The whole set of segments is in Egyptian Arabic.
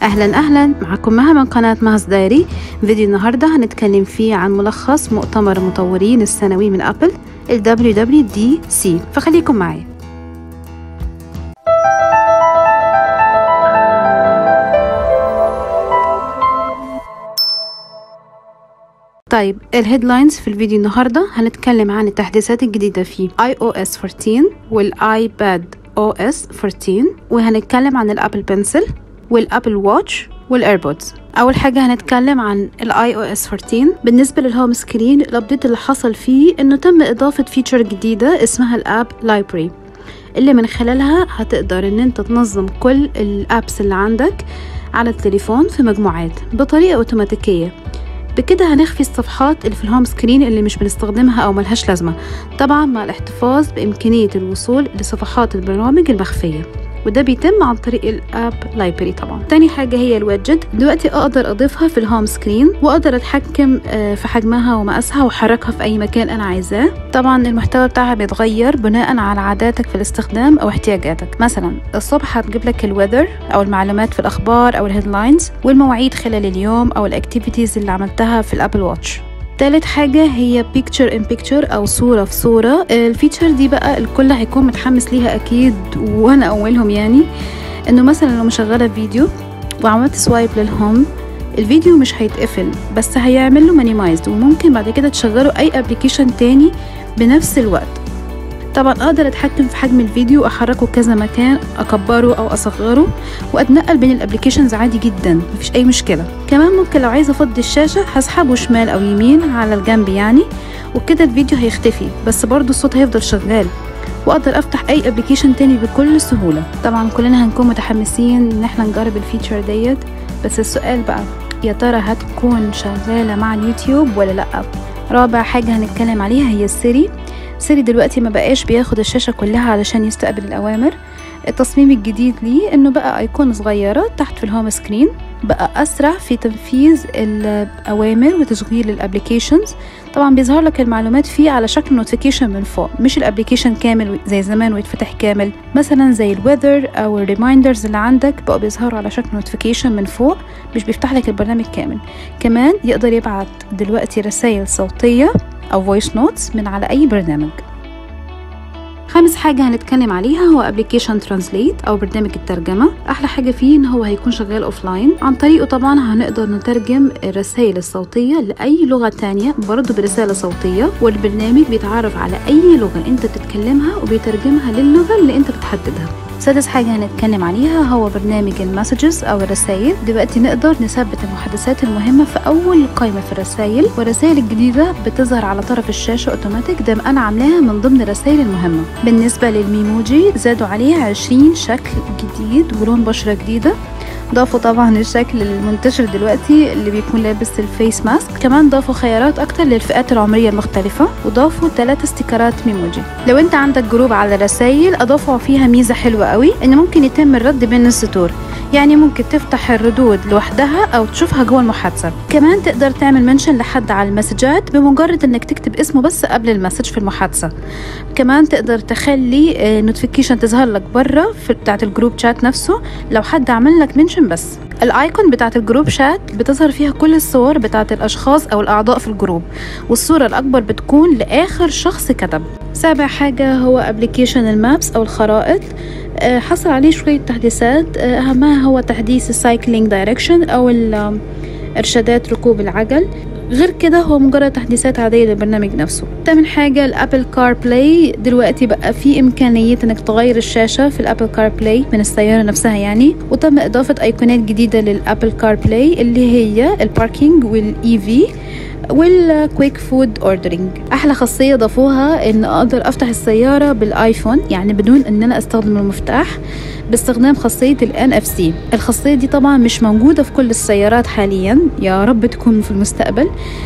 اهلا اهلا معكم مها من قناة مهز دايري فيديو النهاردة هنتكلم فيه عن ملخص مؤتمر المطورين السنوي من ابل ال WWDC فخليكم معي طيب الهيدلاينز في الفيديو النهاردة هنتكلم عن التحديثات الجديدة في iOS 14 والايباد OS 14 وهنتكلم عن الابل بنسل والابل واتش والايربودز اول حاجه هنتكلم عن الاي او اس 14 بالنسبه للهوم سكرين الابديت اللي حصل فيه انه تم اضافه فيتشر جديده اسمها الاب لايبرري اللي من خلالها هتقدر ان انت تنظم كل الابس اللي عندك على التليفون في مجموعات بطريقه اوتوماتيكيه بكده هنخفي الصفحات اللي في الهوم سكرين اللي مش بنستخدمها او ملهاش لازمه طبعا مع الاحتفاظ بامكانيه الوصول لصفحات البرامج المخفيه وده بيتم عن طريق الاب لايبرري طبعا تاني حاجه هي الويدجت دلوقتي اقدر اضيفها في الهوم سكرين واقدر اتحكم في حجمها ومقاسها واحركها في اي مكان انا عايزاه طبعا المحتوى بتاعها بيتغير بناء على عاداتك في الاستخدام او احتياجاتك مثلا الصبح هتجيب لك الويذر او المعلومات في الاخبار او الهيدلاينز والمواعيد خلال اليوم او الاكتيفيتيز اللي عملتها في الابل واتش تالت حاجة هي picture in picture أو صورة في صورة الفيتشر دي بقى الكل هيكون متحمس ليها أكيد وأنا أولهم يعني إنه مثلا لو مشغلة فيديو وعملت سوايب للهوم الفيديو مش هيتقفل بس هيعمل له مانيمايزد وممكن بعد كده تشغلوا أي ابلكيشن تاني بنفس الوقت طبعا اقدر اتحكم في حجم الفيديو احركه كذا مكان اكبره او اصغره واتنقل بين الابلكيشنز عادي جدا مفيش اي مشكله كمان ممكن لو عايزه افضي الشاشه هسحبه شمال او يمين على الجنب يعني وكده الفيديو هيختفي بس برضو الصوت هيفضل شغال واقدر افتح اي ابلكيشن تاني بكل سهوله طبعا كلنا هنكون متحمسين ان احنا نجرب الفيتشر ديت بس السؤال بقى يا ترى هتكون شغاله مع اليوتيوب ولا لا رابع حاجه هنتكلم عليها هي السيري سيري دلوقتي ما بقاش بياخد الشاشة كلها علشان يستقبل الأوامر التصميم الجديد ليه انه بقى ايقونة صغيرة تحت في الهوم سكرين بقى اسرع في تنفيذ الاوامر وتشغيل الابليكيشنز طبعا بيظهر لك المعلومات فيه على شكل نوتيفيكيشن من فوق مش الابليكيشن كامل زي زمان ويتفتح كامل مثلا زي الويذر او الريمايندرز اللي عندك بقوا بيظهروا على شكل نوتيفيكيشن من فوق مش بيفتح لك البرنامج كامل كمان يقدر يبعت دلوقتي رسائل صوتية او فويس نوتس من على اي برنامج خامس حاجة هنتكلم عليها هو ابلكيشن ترانسليت او برنامج الترجمة احلى حاجة فيه ان هو هيكون شغال اوفلاين عن طريقه طبعا هنقدر نترجم الرسائل الصوتية لاي لغة تانية برضه برسالة صوتية والبرنامج بيتعرف على اي لغة انت بتتكلمها وبيترجمها للغة اللي انت بتحددها سادس حاجة هنتكلم عليها هو برنامج المسجز أو الرسائل دلوقتي نقدر نثبت المحادثات المهمة في أول قائمة في الرسائل والرسائل الجديدة بتظهر على طرف الشاشة أوتوماتيك ده أنا عاملاها من ضمن الرسائل المهمة بالنسبة للميموجي زادوا عليها 20 شكل جديد ولون بشرة جديدة ضافوا طبعا الشكل المنتشر دلوقتي اللي بيكون لابس الفيس ماسك كمان ضافوا خيارات اكتر للفئات العمريه المختلفه وضافوا ثلاثة استيكرات ميموجي لو انت عندك جروب على الرسائل اضافوا فيها ميزه حلوه قوي ان ممكن يتم الرد بين السطور يعني ممكن تفتح الردود لوحدها او تشوفها جوه المحادثه كمان تقدر تعمل منشن لحد على المسجات بمجرد انك تكتب اسمه بس قبل المسج في المحادثه كمان تقدر تخلي نوتيفيكيشن تظهر لك بره بتاعه الجروب شات نفسه لو حد عمل لك منشن بس الايكون بتاعه الجروب شات بتظهر فيها كل الصور بتاعه الاشخاص او الاعضاء في الجروب والصوره الاكبر بتكون لاخر شخص كتب سابع حاجه هو ابلكيشن المابس او الخرائط حصل عليه شوية تحديثات أهمها هو تحديث السايكلينج دايركشن أو إرشادات ركوب العجل غير كده هو مجرد تحديثات عادية للبرنامج نفسه تامن حاجة الأبل كار بلاي دلوقتي بقى في إمكانية إنك تغير الشاشة في الأبل كار بلاي من السيارة نفسها يعني وتم إضافة أيقونات جديدة للأبل كار بلاي اللي هي الباركينج والإي في والكويك فود اوردرنج احلى خاصيه ضافوها ان اقدر افتح السياره بالايفون يعني بدون ان انا استخدم المفتاح باستخدام خاصيه الان اف سي الخاصيه دي طبعا مش موجوده في كل السيارات حاليا يا رب تكون في المستقبل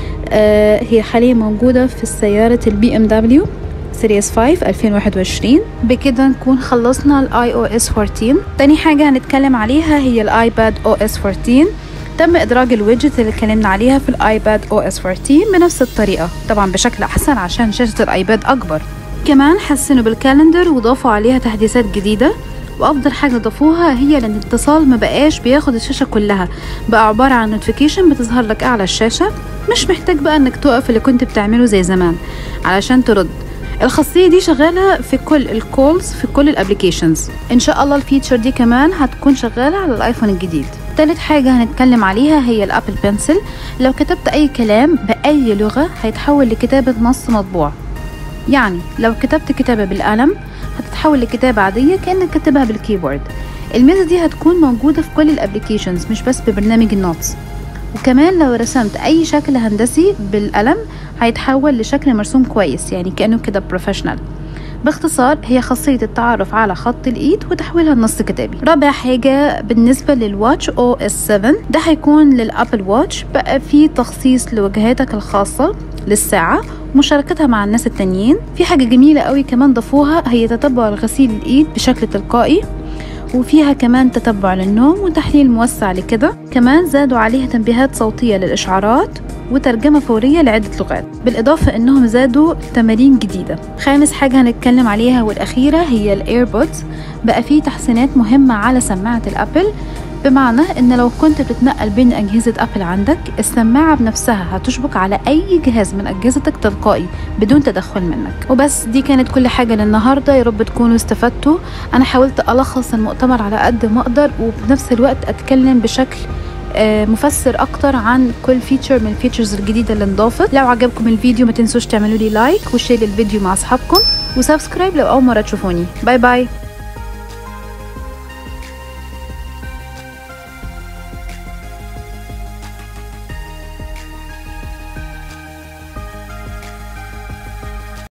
آه هي حاليا موجوده في السياره البي ام دبليو سيريس 5 2021 بكده نكون خلصنا الاي او اس 14 تاني حاجه هنتكلم عليها هي الايباد او اس 14 تم إدراج الويدجت اللي اتكلمنا عليها في الآيباد او اس 14 بنفس الطريقة طبعا بشكل أحسن عشان شاشة الآيباد أكبر كمان حسنوا بالكالندر وضافوا عليها تحديثات جديدة وافضل حاجه ضافوها هي لان الاتصال ما بقاش بياخد الشاشه كلها بقى عباره عن نوتيفيكيشن بتظهر لك اعلى الشاشه مش محتاج بقى انك توقف اللي كنت بتعمله زي زمان علشان ترد الخاصية دي شغالة في كل الكولز في كل الابليكيشنز ان شاء الله الفيتشر دي كمان هتكون شغالة على الايفون الجديد تالت حاجة هنتكلم عليها هي الابل بنسل لو كتبت اي كلام باي لغة هيتحول لكتابة نص مطبوع يعني لو كتبت كتابة بالقلم هتتحول لكتابة عادية كأنك كاتبها بالكيبورد الميزة دي هتكون موجودة في كل الابليكيشنز مش بس ببرنامج النوتس وكمان لو رسمت اي شكل هندسي بالقلم هيتحول لشكل مرسوم كويس يعني كأنه كده بروفيشنال باختصار هي خاصية التعرف على خط الإيد وتحويلها لنص كتابي رابع حاجة بالنسبة للواتش او اس 7 ده هيكون للأبل واتش بقى فيه تخصيص لوجهاتك الخاصة للساعة مشاركتها مع الناس التانيين في حاجة جميلة قوي كمان ضافوها هي تتبع غسيل الإيد بشكل تلقائي وفيها كمان تتبع للنوم وتحليل موسع لكده كمان زادوا عليها تنبيهات صوتية للإشعارات وترجمة فورية لعدة لغات بالإضافة أنهم زادوا تمارين جديدة خامس حاجة هنتكلم عليها والأخيرة هي الإيربودز بقى فيه تحسينات مهمة على سماعة الأبل بمعنى ان لو كنت بتتنقل بين اجهزه ابل عندك السماعه بنفسها هتشبك على اي جهاز من اجهزتك تلقائي بدون تدخل منك وبس دي كانت كل حاجه للنهارده يا رب تكونوا استفدتوا انا حاولت الخص المؤتمر على قد ما اقدر وبنفس الوقت اتكلم بشكل مفسر اكتر عن كل فيتشر من الفيتشرز الجديده اللي انضافت لو عجبكم الفيديو ما تنسوش تعملوا لي لايك وشير الفيديو مع اصحابكم وسبسكرايب لو اول مره تشوفوني باي باي